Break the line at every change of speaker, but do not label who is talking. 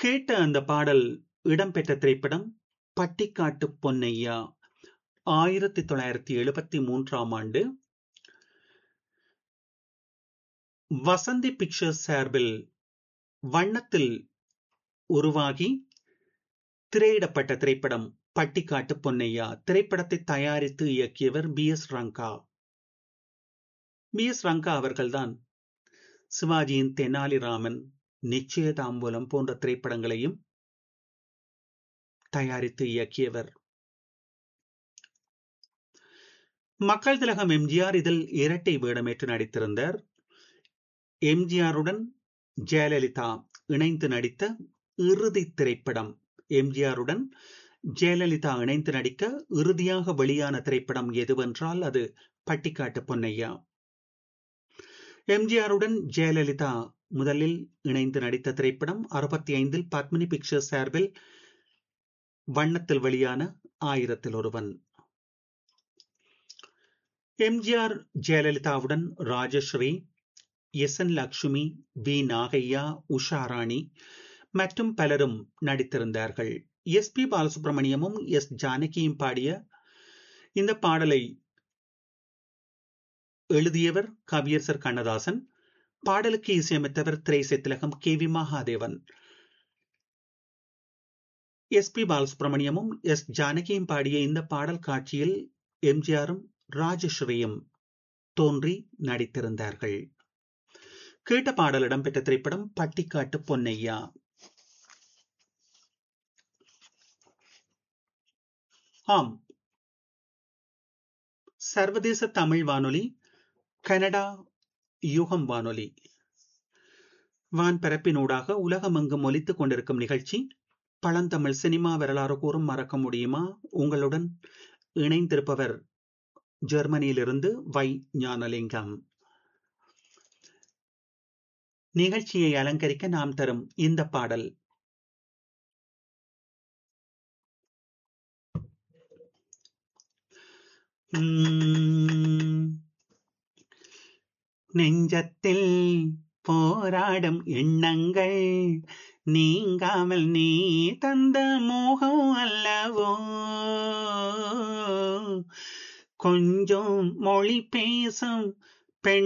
கேட்ட அந்த பாடல் இடம்பெற்ற திரைப்படம் பட்டிக்காட்டு பொன்னையா ஆயிரத்தி தொள்ளாயிரத்தி எழுபத்தி மூன்றாம் ஆண்டு வசந்தி பிக்சர்ஸ் சார்பில் வண்ணத்தில் உருவாகி திரையிடப்பட்ட திரைப்படம் பட்டிக்காட்டு பொன்னையா திரைப்படத்தை தயாரித்து இயக்கியவர் P S Ranga P S Ranga அவர்கள்தான் சிவாஜியின் தெனாலிராமன் நிச்சயதாம்பூலம் போன்ற திரைப்படங்களையும் தயாரித்து இயக்கியவர் மக்கள் திலகம் எம்ஜிஆர் இதில் இரட்டை வேடமேற்று நடித்திருந்தார் எம்ஜிஆருடன் ஜெயலலிதா இணைந்து நடித்த இறுதி திரைப்படம் எம்ஜிஆருடன் ஜெயலலிதா இணைந்து நடிக்க இறுதியாக வெளியான திரைப்படம் எதுவென்றால் அது பட்டிக்காட்டு பொன்னையா எம்ஜிஆருடன் ஜெயலலிதா முதலில் இணைந்து நடித்த திரைப்படம் அறுபத்தி ஐந்தில் பத்மினி பிக்சர்ஸ் சார்பில் வண்ணத்தில் வெளியான ஆயிரத்தில் ஒருவன் எம்ஜிஆர் ஜெயலலிதாவுடன் Rajasree S N Lakshmi V Nagaiah Usharani மற்றும் பலரும் நடித்திருந்தார்கள் எஸ் பி பாலசுப்ரமணியமும் எஸ் ஜானகியும் பாடிய இந்த பாடலை எழுதியவர் கவியரசர் கண்ணதாசன் பாடலுக்கு இசையமைத்தவர் திரைசை திலகம் K V Mahadevan S P பாலசுப்ரமணியமும் எஸ் ஜானகியும் பாடிய இந்த பாடல் காட்சியில் எம்ஜிஆரும் ராஜஸ்ரீயும் தோன்றி நடித்திருந்தார்கள் கேட்ட பாடல் இடம்பெற்ற திரைப்படம் பட்டிக்காட்டு பொன்னையா ஆம் சர்வதேச தமிழ் வானொலி கனடா யுகம் வானொலி வான்பரப்பினூடாக உலகமெங்கும் ஒலித்துக் கொண்டிருக்கும் நிகழ்ச்சி பழந்தமிழ் சினிமா வரலாறு கூறும் மறக்க முடியுமா உங்களுடன் இணைந்திருப்பவர் ஜெர்மனியிலிருந்து வை ஞானலிங்கம் நிகழ்ச்சியை அலங்கரிக்க நாம் தரும் இந்த பாடல் நெஞ்சத்தில் போராடும் எண்ணங்கள் நீங்காமல் நீ தந்த மோகம் அல்லவோ கொஞ்சம் மொழி பேசும் பெண்